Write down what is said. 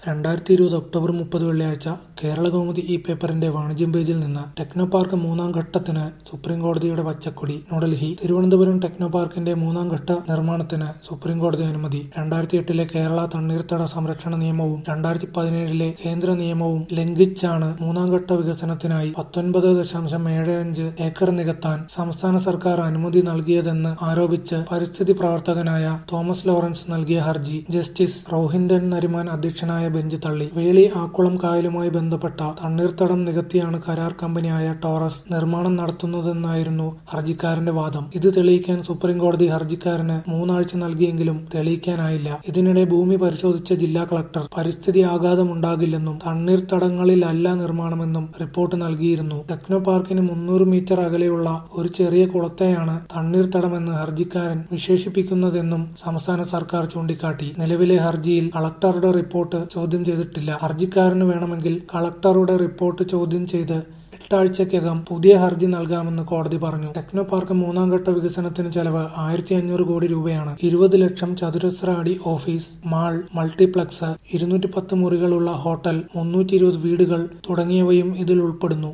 രണ്ടായിരത്തി ഇരുപത് ഒക്ടോബർ മുപ്പത് വെള്ളിയാഴ്ച കേരളകൗമുദി ഈ പേപ്പറിന്റെ വാണിജ്യം പേജിൽ നിന്ന് ടെക്നോ പാർക്ക് മൂന്നാം ഘട്ടത്തിന് സുപ്രീംകോടതിയുടെ പച്ചക്കൊടി ന്യൂഡൽഹി തിരുവനന്തപുരം ടെക്നോ പാർക്കിന്റെ മൂന്നാം ഘട്ട നിർമ്മാണത്തിന് സുപ്രീംകോടതി അനുമതി രണ്ടായിരത്തി എട്ടിലെ കേരള തണ്ണീർത്തട സംരക്ഷണ നിയമവും രണ്ടായിരത്തി പതിനേഴിലെ കേന്ദ്ര നിയമവും ലംഘിച്ചാണ് മൂന്നാം ഘട്ട വികസനത്തിനായി പത്തൊൻപത് ദശാംശം ഏഴ് അഞ്ച് ഏക്കർ നികത്താൻ സംസ്ഥാന സർക്കാർ അനുമതി നൽകിയതെന്ന് ആരോപിച്ച് പരിസ്ഥിതി പ്രവർത്തകനായ തോമസ് ലോറൻസ് നൽകിയ ഹർജി ജസ്റ്റിസ് റോഹിൻഡൻ നരിമാൻ അധ്യക്ഷനായ ബെഞ്ച് തള്ളി വേളി ആക്കുളം കായലുമായി ബന്ധപ്പെട്ട തണ്ണീർത്തടം നികത്തിയാണ് കരാർ കമ്പനിയായ ടോറസ് നിർമ്മാണം നടത്തുന്നതെന്നായിരുന്നു ഹർജിക്കാരന്റെ വാദം ഇത് തെളിയിക്കാൻ സുപ്രീംകോടതി ഹർജിക്കാരന് മൂന്നാഴ്ച നൽകിയെങ്കിലും തെളിയിക്കാനായില്ല ഇതിനിടെ ഭൂമി പരിശോധിച്ച ജില്ലാ കളക്ടർ പരിസ്ഥിതി ആഘാതമുണ്ടാകില്ലെന്നും തണ്ണീർത്തടങ്ങളിലല്ല നിർമ്മാണമെന്നും റിപ്പോർട്ട് നൽകിയിരുന്നു ടെക്നോ പാർക്കിന് മുന്നൂറ് മീറ്റർ അകലെയുള്ള ഒരു ചെറിയ കുളത്തെയാണ് തണ്ണീർത്തടമെന്ന് ഹർജിക്കാരൻ വിശേഷിപ്പിക്കുന്നതെന്നും സംസ്ഥാന സർക്കാർ ചൂണ്ടിക്കാട്ടി നിലവിലെ ഹർജിയിൽ കളക്ടറുടെ റിപ്പോർട്ട് ചോദ്യം ചെയ്തിട്ടില്ല ഹർജിക്കാരന് വേണമെങ്കിൽ കളക്ടറുടെ റിപ്പോർട്ട് ചോദ്യം ചെയ്ത് എട്ടാഴ്ചക്കകം പുതിയ ഹർജി നൽകാമെന്ന് കോടതി പറഞ്ഞു ടെക്നോ പാർക്ക് മൂന്നാം ഘട്ട വികസനത്തിന് ചെലവ് ആയിരത്തി അഞ്ഞൂറ് കോടി രൂപയാണ് ഇരുപത് ലക്ഷം ചതുരശ്ര അടി ഓഫീസ് മാൾ മൾട്ടിപ്ലക്സ് ഇരുന്നൂറ്റി പത്ത് മുറികളുള്ള ഹോട്ടൽ മുന്നൂറ്റി ഇരുപത് വീടുകൾ തുടങ്ങിയവയും ഇതിൽ ഉൾപ്പെടുന്നു